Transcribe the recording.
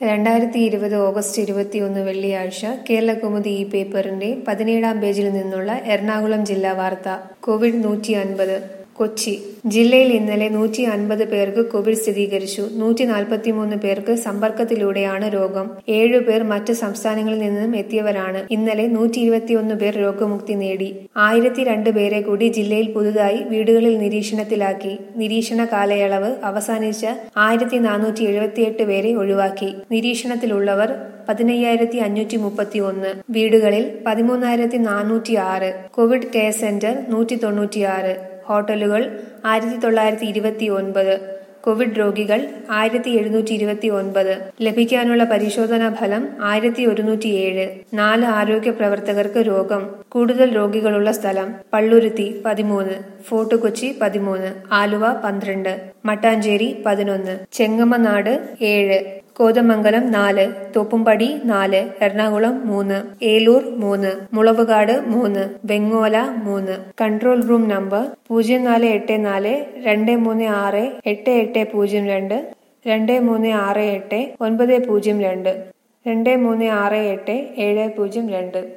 രണ്ടായിരത്തി ഇരുപത് ഓഗസ്റ്റ് ഇരുപത്തിയൊന്ന് വെള്ളിയാഴ്ച കേരളകൗമുദി ഈ പേപ്പറിന്റെ പതിനേഴാം പേജിൽ നിന്നുള്ള എറണാകുളം ജില്ലാ വാർത്ത കോവിഡ് നൂറ്റി അൻപത് കൊച്ചി ജില്ലയിൽ ഇന്നലെ നൂറ്റി അൻപത് പേർക്ക് കോവിഡ് സ്ഥിരീകരിച്ചു നൂറ്റി നാൽപ്പത്തിമൂന്ന് പേർക്ക് സമ്പർക്കത്തിലൂടെയാണ് രോഗം ഏഴു പേർ മറ്റ് സംസ്ഥാനങ്ങളിൽ നിന്നും എത്തിയവരാണ് ഇന്നലെ നൂറ്റി ഇരുപത്തിയൊന്ന് പേർ രോഗമുക്തി നേടി ആയിരത്തി രണ്ട് പേരെ കൂടി ജില്ലയിൽ പുതുതായി വീടുകളിൽ നിരീക്ഷണത്തിലാക്കി നിരീക്ഷണ കാലയളവ് അവസാനിച്ച ആയിരത്തി നാനൂറ്റി എഴുപത്തിയെട്ട് പേരെ ഒഴിവാക്കി നിരീക്ഷണത്തിലുള്ളവർ പതിനയ്യായിരത്തി അഞ്ഞൂറ്റി മുപ്പത്തി ഒന്ന് വീടുകളിൽ പതിമൂന്നായിരത്തി നാനൂറ്റി ആറ് കോവിഡ് കെയർ സെന്റർ നൂറ്റി തൊണ്ണൂറ്റിയാറ് ഹോട്ടലുകൾ ആയിരത്തി തൊള്ളായിരത്തി ഇരുപത്തി ഒൻപത് കോവിഡ് രോഗികൾ ആയിരത്തി എഴുന്നൂറ്റി ഇരുപത്തി ഒൻപത് ലഭിക്കാനുള്ള പരിശോധനാ ഫലം ആയിരത്തി ഒരുന്നൂറ്റി ഏഴ് നാല് ആരോഗ്യ പ്രവർത്തകർക്ക് രോഗം കൂടുതൽ രോഗികളുള്ള സ്ഥലം പള്ളുരുത്തി പതിമൂന്ന് ഫോർട്ട് കൊച്ചി പതിമൂന്ന് ആലുവ പന്ത്രണ്ട് മട്ടാഞ്ചേരി പതിനൊന്ന് ചെങ്ങമനാട് ഏഴ് കോതമംഗലം നാല് തോപ്പുംപടി നാല് എറണാകുളം മൂന്ന് ഏലൂർ മൂന്ന് മുളവുകാട് മൂന്ന് വെങ്ങോല മൂന്ന് കൺട്രോൾ റൂം നമ്പർ പൂജ്യം നാല് എട്ട് നാല് രണ്ട് മൂന്ന് ആറ് എട്ട് എട്ട് പൂജ്യം രണ്ട് രണ്ട് മൂന്ന് ആറ് എട്ട് ഒൻപത് പൂജ്യം രണ്ട് രണ്ട് മൂന്ന് ആറ് എട്ട് ഏഴ് പൂജ്യം രണ്ട്